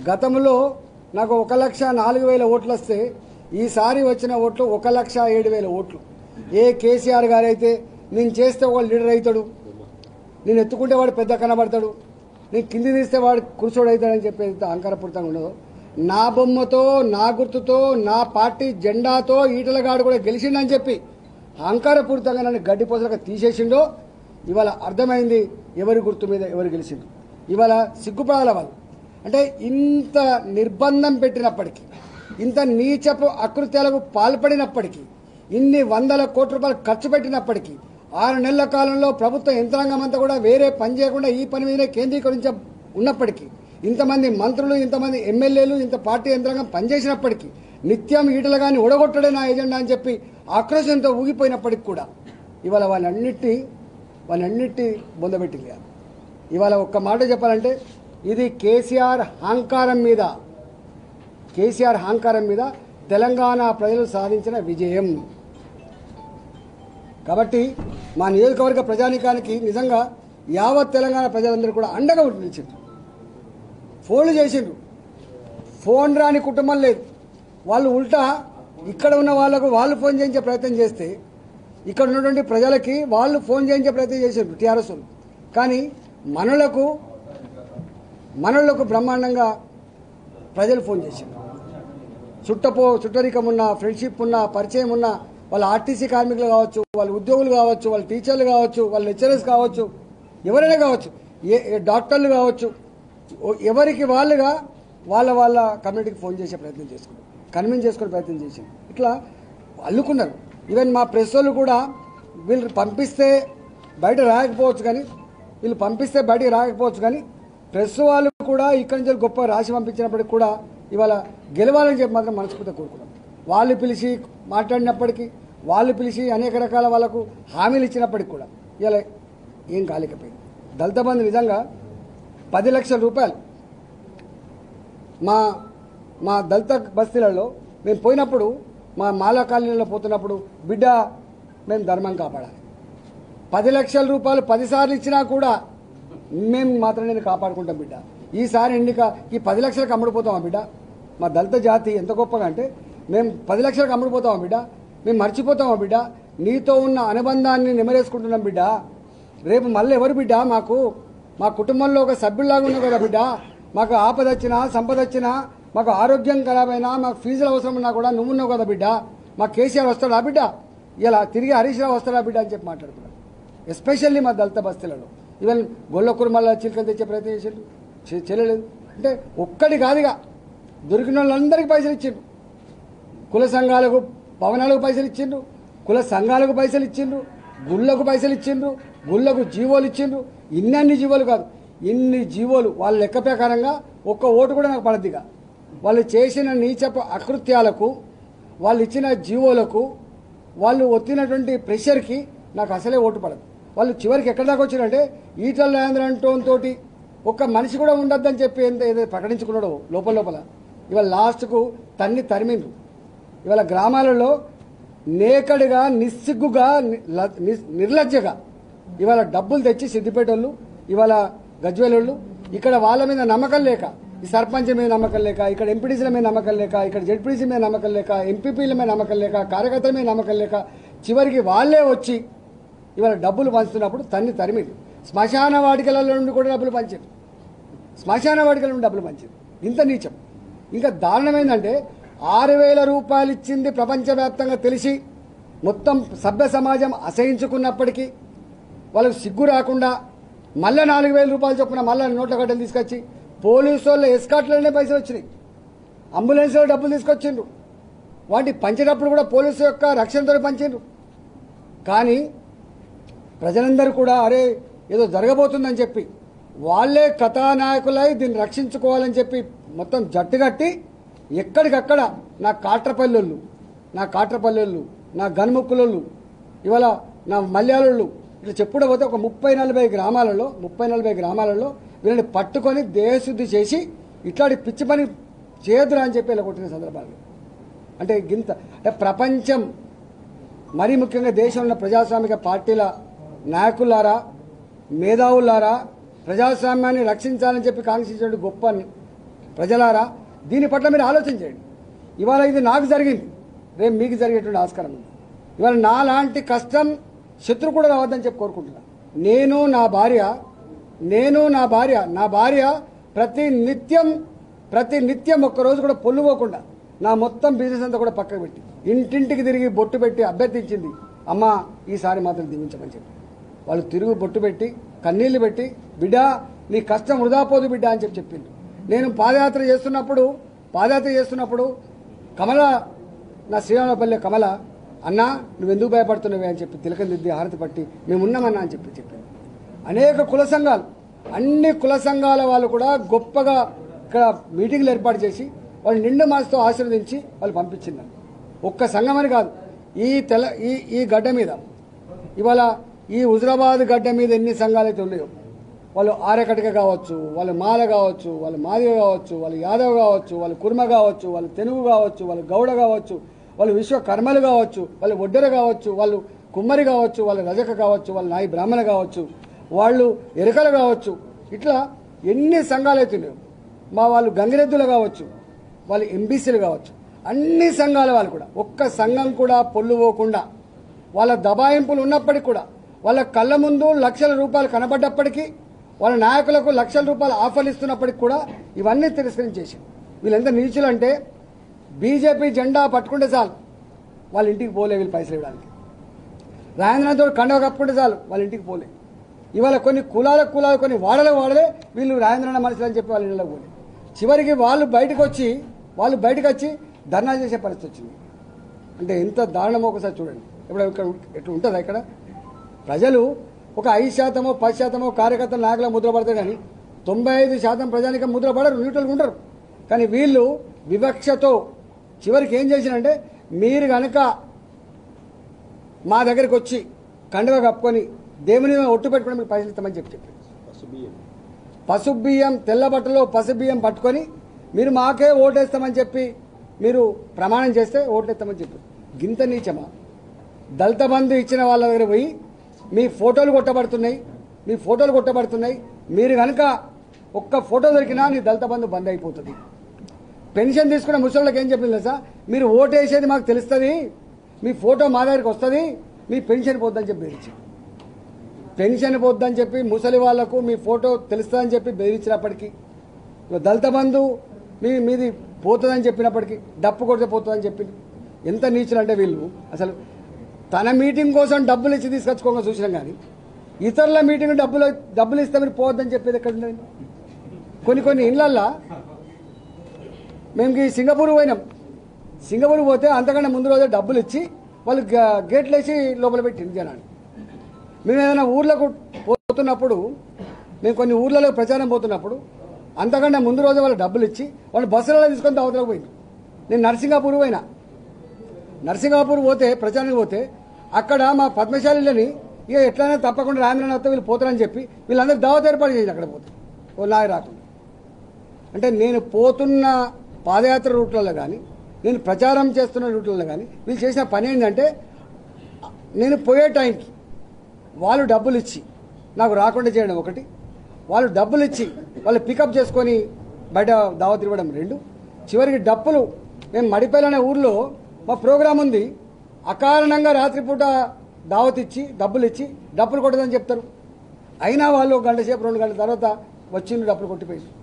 గతంలో నాకు ఒక లక్ష నాలుగు వేల ఓట్లు వస్తే ఈసారి వచ్చిన ఓట్లు ఒక లక్ష ఏడు వేల ఓట్లు ఏ కేసీఆర్ గారు అయితే నేను చేస్తే ఒక లీడర్ అవుతాడు నేను ఎత్తుకుంటే వాడు పెద్ద కనబడతాడు నేను కింది తీస్తే వాడు కురుచోడు అవుతాడని చెప్పేది అహంకారపూరితంగా ఉండదు నా బొమ్మతో నా గుర్తుతో నా పార్టీ జెండాతో ఈటలగాడు కూడా గెలిచిండని చెప్పి అహంకారపూరితంగా నన్ను గడ్డి పొదలుగా తీసేసిండో ఇవాళ అర్థమైంది ఎవరి గుర్తు మీద ఎవరు గెలిచిండు ఇవాళ సిగ్గుపడాల వాళ్ళు అంటే ఇంత నిర్బంధం పెట్టినప్పటికీ ఇంత నీచపు అకృత్యాలకు పాల్పడినప్పటికీ ఇన్ని వందల కోట్ల రూపాయలు ఖర్చు పెట్టినప్పటికీ ఆరు నెలల కాలంలో ప్రభుత్వ యంత్రాంగం అంతా కూడా వేరే పని చేయకుండా ఈ పని మీదనే కేంద్రీకరించ ఉన్నప్పటికీ ఇంతమంది మంత్రులు ఇంతమంది ఎమ్మెల్యేలు ఇంత పార్టీ యంత్రాంగం పనిచేసినప్పటికీ నిత్యం ఈటలు కానీ ఒడగొట్టడే నా ఎజెండా అని చెప్పి ఆక్రోశంతో ఊగిపోయినప్పటికి కూడా ఇవాళ వాళ్ళన్నిటి వాళ్ళన్నిటి బొందబెట్టింది ఇవాళ ఒక్క మాట చెప్పాలంటే ఇది కేసీఆర్ అహంకారం మీద కేసీఆర్ అహంకారం మీద తెలంగాణ ప్రజలు సాధించిన విజయం కాబట్టి మా నియోజకవర్గ ప్రజానికానికి నిజంగా యావత్ తెలంగాణ ప్రజలందరూ కూడా అండగా ఉండి నిలిచిండ్రు ఫోన్లు చేసిండ్రు ఫోన్ రాని కుటుంబం లేదు వాళ్ళు ఉల్టా ఇక్కడ ఉన్న వాళ్ళకు వాళ్ళు ఫోన్ చేయించే ప్రయత్నం చేస్తే ఇక్కడ ఉన్నటువంటి ప్రజలకి వాళ్ళు ఫోన్ చేయించే ప్రయత్నం చేసిండ్రు టీఆర్ఎస్ వాళ్ళు కానీ మనలకు మనలకు బ్రహ్మాండంగా ప్రజలు ఫోన్ చేసిండ్రు చుట్టపో చుట్టరికం ఉన్న ఫ్రెండ్షిప్ ఉన్న పరిచయం ఉన్న వాళ్ళ ఆర్టీసీ కార్మికులు కావచ్చు వాళ్ళ ఉద్యోగులు కావచ్చు వాళ్ళ టీచర్లు కావచ్చు వాళ్ళ లెక్చరర్స్ కావచ్చు ఎవరైనా కావచ్చు ఏ ఏ డాక్టర్లు కావచ్చు ఓ- ఎవరికి వాళ్ళుగా వాళ్ళ వాళ్ళ కమ్యూనిటీకి ఫోన్ చేసే ప్రయత్నం చేసుకున్నారు కన్విన్స్ చేసుకునే ప్రయత్నం చేసింది ఇట్లా అల్లుకున్నారు ఈవెన్ మా ప్రెస్ వాళ్ళు కూడా వీళ్ళు పంపిస్తే బయట రాకపోవచ్చు కానీ వీళ్ళు పంపిస్తే బయటికి రాకపోవచ్చు కానీ ప్రెస్ వాళ్ళు కూడా ఇక్కడి నుంచి గొప్ప రాసి పంపించినప్పటికి కూడా ఇవాళ గెలవాలని చెప్పి మాత్రం మనస్ఫూర్తిగా కోరుకున్నాం వాళ్ళు పిలిచి మాట్లాడినప్పటికీ వాళ్ళు పిలిచి అనేక రకాల వాళ్ళకు హామీలు ఇచ్చినప్పటికి కూడా ఇలా ఏం కాలేకపోయింది దళిత బంధు నిజంగా పది లక్షల రూపాయలు మా మా దళిత బస్తీలలో మేము పోయినప్పుడు మా మాలా కాలనీలో పోతున్నప్పుడు బిడ్డ మేము ధర్మం కాపాడాలి పది లక్షల రూపాయలు పదిసార్లు ఇచ్చినా కూడా మేము మాత్రం నేను కాపాడుకుంటాం బిడ్డ ఈసారి ఎన్నిక ఈ పది లక్షలకు అమ్ముడుపోతామా బిడ్డ మా దళిత జాతి ఎంత గొప్పగా అంటే మేము పది లక్షలకు అమ్ముడుపోతామా బిడ్డ మేము మర్చిపోతామా బిడ్డ నీతో ఉన్న అనుబంధాన్ని నెమరేసుకుంటున్నాం బిడ్డ రేపు మళ్ళీ ఎవరు బిడ్డ మాకు మా కుటుంబంలో ఒక సభ్యుల్లాగా ఉన్నావు కదా బిడ్డ మాకు ఆపద వచ్చినా సంపద వచ్చినా మాకు ఆరోగ్యం ఖరాబైనా మాకు ఫీజులు అవసరం ఉన్నా కూడా నువ్వు ఉన్నావు కదా బిడ్డ మా కేసీఆర్ వస్తాడా బిడ్డ ఇలా తిరిగి హరీష్ రావు వస్తాడా బిడ్డ అని చెప్పి మాట్లాడుకున్నాం ఎస్పెషల్లీ మా దళిత బస్తీలలో ఈవెన్ గొల్ల కుర్మల్ల చిలుకలు తెచ్చే ప్రయత్నం చేసిండు చే- చేయలేదు అంటే ఒక్కడి కాదుగా దొరికిన వాళ్ళందరికీ పైసలు ఇచ్చిండు కుల సంఘాలకు భవనాలకు పైసలు ఇచ్చిండ్రు కుల సంఘాలకు పైసలు ఇచ్చిండ్రు గుళ్ళకు పైసలు ఇచ్చిండ్రు గుళ్ళకు జీవోలు ఇచ్చిండ్రు ఇన్ని జీవోలు కాదు ఇన్ని జీవోలు వాళ్ళ లెక్క ప్రకారంగా ఒక్క ఓటు కూడా నాకు పడద్దిగా వాళ్ళు చేసిన నీచపు అకృత్యాలకు వాళ్ళు ఇచ్చిన జీవోలకు వాళ్ళు ఒత్తినటువంటి ప్రెషర్కి నాకు అసలే ఓటు పడదు వాళ్ళు చివరికి ఎక్కడి దాకా వచ్చారంటే ఈటల రాజేంద్ర తోటి ఒక్క మనిషి కూడా ఉండొద్దని చెప్పి ఎంత ఏదైతే ప్రకటించుకున్నాడో లోపల లోపల ఇవాళ లాస్ట్కు తన్ని తరిమిండ్రు ఇవాళ గ్రామాలలో నేకడుగా నిస్సిగ్గుగా ని- ల- ని- నిర్లజ్జగా ఇవాళ డబ్బులు తెచ్చి సిద్దిపేట వాళ్ళు ఇవాళ గజ్వేలోళ్ళు ఇక్కడ వాళ్ళ మీద నమ్మకం లేక ఈ సర్పంచ్ మీద నమ్మకం లేక ఇక్కడ ఎంపీడీసీల మీద నమ్మకం లేక ఇక్కడ జడ్పీడీసీ మీద నమ్మకం లేక ఎంపీపీల మీద నమ్మకం లేక కార్యకర్తల మీద నమ్మకం లేక చివరికి వాళ్ళే వచ్చి ఇవాళ డబ్బులు పంచుతున్నప్పుడు తన్ని తరిమింది శ్మశాన వాటికలలో నుండి కూడా డబ్బులు పంచారు శ్మశాన వాటికల నుండి డబ్బులు పంచారు ఇంత నీచం ఇంకా దారుణం ఏంటంటే ఆరు వేల రూపాయలు ఇచ్చింది ప్రపంచవ్యాప్తంగా తెలిసి మొత్తం సభ్య సమాజం అసహించుకున్నప్పటికీ వాళ్ళకు సిగ్గు రాకుండా మళ్ళీ నాలుగు వేల రూపాయలు చొప్పున మళ్ళీ నోట్ల గడ్డలు తీసుకొచ్చి పోలీసు వాళ్ళ ఎస్కాట్లనే పైసలు వచ్చినాయి అంబులెన్స్లో డబ్బులు తీసుకొచ్చిండ్రు వాటి పంచేటప్పుడు కూడా పోలీసు యొక్క రక్షణతో పంచిండ్రు కానీ ప్రజలందరూ కూడా అరే ఏదో జరగబోతుందని చెప్పి వాళ్ళే కథానాయకులై దీన్ని రక్షించుకోవాలని చెప్పి మొత్తం జట్టుగట్టి ఎక్కడికక్కడ నా కాట్రపల్లెళ్ళు నా కాట్రపల్లెళ్ళు నా గన్ముక్కులోళ్ళు ఇవాళ నా మల్యాలోళ్ళు ఇట్లా చెప్పుడే పోతే ఒక ముప్పై నలభై గ్రామాలలో ముప్పై నలభై గ్రామాలలో వీళ్ళని పట్టుకొని దేహశుద్ధి చేసి ఇట్లాంటి పిచ్చి పని చేయొద్దురా అని చెప్పి ఇలా కొట్టిన సందర్భాలు అంటే గింత అంటే ప్రపంచం మరీ ముఖ్యంగా దేశంలో ఉన్న ప్రజాస్వామిక పార్టీల నాయకులారా మేధావులారా ప్రజాస్వామ్యాన్ని రక్షించాలని చెప్పి కాంక్షించిన గొప్ప ప్రజలారా దీని పట్ల మీరు ఆలోచన చేయండి ఇవాళ ఇది నాకు జరిగింది రేపు మీకు జరిగేటువంటి ఆస్కారం ఉంది ఇవాళ నాలాంటి కష్టం శత్రు కూడా రావద్దని చెప్పి కోరుకుంటున్నా నేను నా భార్య నేను నా భార్య నా భార్య ప్రతి నిత్యం ప్రతి నిత్యం ఒక్కరోజు కూడా పొల్లుపోకుండా నా మొత్తం బిజినెస్ అంతా కూడా పక్కకు పెట్టి ఇంటింటికి తిరిగి బొట్టు పెట్టి అభ్యర్థించింది అమ్మ ఈసారి మాత్రం దీవించమని చెప్పి వాళ్ళు తిరుగు బొట్టు పెట్టి కన్నీళ్లు పెట్టి బిడ్డ నీ కష్టం వృధా పోదు బిడ్డ అని చెప్పి చెప్పింది నేను పాదయాత్ర చేస్తున్నప్పుడు పాదయాత్ర చేస్తున్నప్పుడు కమల నా శ్రీరామపల్లి కమల అన్నా నువ్వెందుకు భయపడుతున్నావే అని చెప్పి తిలకం దిద్ది హారతి పట్టి మేము ఉన్నామన్నా అని చెప్పి చెప్పింది అనేక కుల సంఘాలు అన్ని కుల సంఘాల వాళ్ళు కూడా గొప్పగా ఇక్కడ మీటింగ్లు ఏర్పాటు చేసి వాళ్ళు నిండు మనసుతో ఆశీర్వదించి వాళ్ళు పంపించిందని ఒక్క సంఘం అని కాదు ఈ తెల ఈ ఈ గడ్డ మీద ఇవాళ ఈ హుజరాబాద్ గడ్డ మీద ఎన్ని సంఘాలు అయితే ఉన్నాయో వాళ్ళు ఆరకటిక కావచ్చు వాళ్ళు మాల కావచ్చు వాళ్ళు మాదిగ కావచ్చు వాళ్ళు యాదవ్ కావచ్చు వాళ్ళు కుర్మ కావచ్చు వాళ్ళు తెనుగు కావచ్చు వాళ్ళు గౌడ కావచ్చు వాళ్ళు విశ్వకర్మలు కావచ్చు వాళ్ళు ఒడ్డెర కావచ్చు వాళ్ళు కుమ్మరి కావచ్చు వాళ్ళు రజక కావచ్చు వాళ్ళు నాయి బ్రాహ్మణ కావచ్చు వాళ్ళు ఎరకలు కావచ్చు ఇట్లా ఎన్ని సంఘాలు అవుతున్నాయో మా వాళ్ళు గంగిరెద్దులు కావచ్చు వాళ్ళు ఎంబీసీలు కావచ్చు అన్ని సంఘాల వాళ్ళు కూడా ఒక్క సంఘం కూడా పొల్లుపోకుండా వాళ్ళ దబాయింపులు ఉన్నప్పటికీ కూడా వాళ్ళ కళ్ళ ముందు లక్షల రూపాయలు కనబడ్డప్పటికీ వాళ్ళ నాయకులకు లక్షల రూపాయలు ఆఫర్లు ఇస్తున్నప్పటికీ కూడా ఇవన్నీ తిరస్కరించేసి వీళ్ళెంత నీచులు అంటే బీజేపీ జెండా పట్టుకుంటే చాలు వాళ్ళ ఇంటికి పోలే వీళ్ళు పైసలు ఇవ్వడానికి రాజేంద్రనాథ్ తోడు కండవ కప్పుకుంటే చాలు వాళ్ళ ఇంటికి పోలే ఇవాళ కొన్ని కులాల కులాలు కొన్ని వాడలే వాడలే వీళ్ళు రాజేంద్రనాథ్ మనుషులు అని చెప్పి వాళ్ళ ఇళ్ళకి పోలే చివరికి వాళ్ళు బయటకు వచ్చి వాళ్ళు బయటకు వచ్చి ధర్నా చేసే పరిస్థితి వచ్చింది అంటే ఎంత దారుణమో ఒకసారి చూడండి ఇప్పుడు ఇక్కడ ఎట్లా ఉంటుందా ఇక్కడ ప్రజలు ఒక ఐదు శాతమో పది శాతమో కార్యకర్తల నాయకుల ముద్ర పడతారు కానీ తొంభై ఐదు శాతం ప్రజానిక ముద్ర పడరు న్యూట్రల్గా ఉండరు కానీ వీళ్ళు వివక్షతో చివరికి ఏం చేసినంటే మీరు కనుక మా దగ్గరికి వచ్చి కండువ కప్పుకొని దేవుని మీద ఒట్టు పెట్టుకుని మీకు పైసలు ఇస్తామని చెప్పి చెప్పారు పసుపు బియ్యం తెల్ల బట్టలో పసుపు బియ్యం పట్టుకొని మీరు మాకే ఓటేస్తామని చెప్పి మీరు ప్రమాణం చేస్తే ఓటేస్తామని చెప్పి గింత నీచమా దళిత బంధు ఇచ్చిన వాళ్ళ దగ్గర పోయి మీ ఫోటోలు కొట్టబడుతున్నాయి మీ ఫోటోలు కొట్టబడుతున్నాయి మీరు కనుక ఒక్క ఫోటో దొరికినా నీ దళిత బంధు బంద్ అయిపోతుంది పెన్షన్ తీసుకున్న ముసలికి ఏం చెప్పింది తెలుసా మీరు ఓటేసేది మాకు తెలుస్తుంది మీ ఫోటో మా దగ్గరికి వస్తుంది మీ పెన్షన్ పోద్దని చెప్పి బెదిరించారు పెన్షన్ పోద్దని చెప్పి ముసలి వాళ్లకు మీ ఫోటో తెలుస్తుందని చెప్పి బెదిరించినప్పటికీ ఇక దళిత బంధు మీ మీది పోతుందని చెప్పినప్పటికీ డప్పు కొడితే పోతుందని చెప్పింది ఎంత నీచులు అంటే వీళ్ళు అసలు తన మీటింగ్ కోసం డబ్బులు ఇచ్చి తీసుకొచ్చుకోగా చూసినాం కానీ ఇతరుల మీటింగ్ డబ్బులు డబ్బులు ఇస్తే మీరు పోవద్దని చెప్పేది ఎక్కడ ఉండదు కొన్ని కొన్ని ఇళ్ళల్లో మేము ఈ సింగపూర్ పోయినాం సింగపూర్ పోతే అంతకన్నా ముందు రోజే డబ్బులు ఇచ్చి వాళ్ళు గా- గేట్లు వేసి లోపల పెట్టింది జనాన్ని మేము ఏదైనా ఊర్లకు పోతున్నప్పుడు మేము కొన్ని ఊర్లలో ప్రచారం పోతున్నప్పుడు అంతకన్నా ముందు రోజు వాళ్ళు డబ్బులు ఇచ్చి వాళ్ళు బస్సులలో తీసుకొని అవతలకు పోయింది నేను నరసింగాపూర్ పోయినా నరసింగాపూర్ పోతే ప్రచారానికి పోతే అక్కడ మా పద్మశాలిలని ఇక ఎట్లయినా తప్పకుండా రామరాయణ వస్తే వీళ్ళు పోతారని చెప్పి వీళ్ళందరూ దావత్ ఏర్పాటు చేసి అక్కడ పోతే ఓ నాయ రాకుండా అంటే నేను పోతున్న పాదయాత్ర రూట్లలో కానీ నేను ప్రచారం చేస్తున్న రూట్లలో కానీ వీళ్ళు చేసిన పని ఏంటంటే నేను పోయే టైంకి వాళ్ళు డబ్బులు ఇచ్చి నాకు రాకుండా చేయడం ఒకటి వాళ్ళు డబ్బులు ఇచ్చి వాళ్ళు పికప్ చేసుకొని బయట దావత్ ఇవ్వడం రెండు చివరికి డప్పులు మేము మడిపల్లి అనే ఊర్లో మా ప్రోగ్రాం ఉంది అకారణంగా రాత్రిపూట దావత్ ఇచ్చి డబ్బులు ఇచ్చి డబ్బులు కొట్టదని చెప్తారు అయినా వాళ్ళు ఒక గంట సేపు రెండు గంటల తర్వాత వచ్చిండు డబ్బులు కొట్టిపోయింది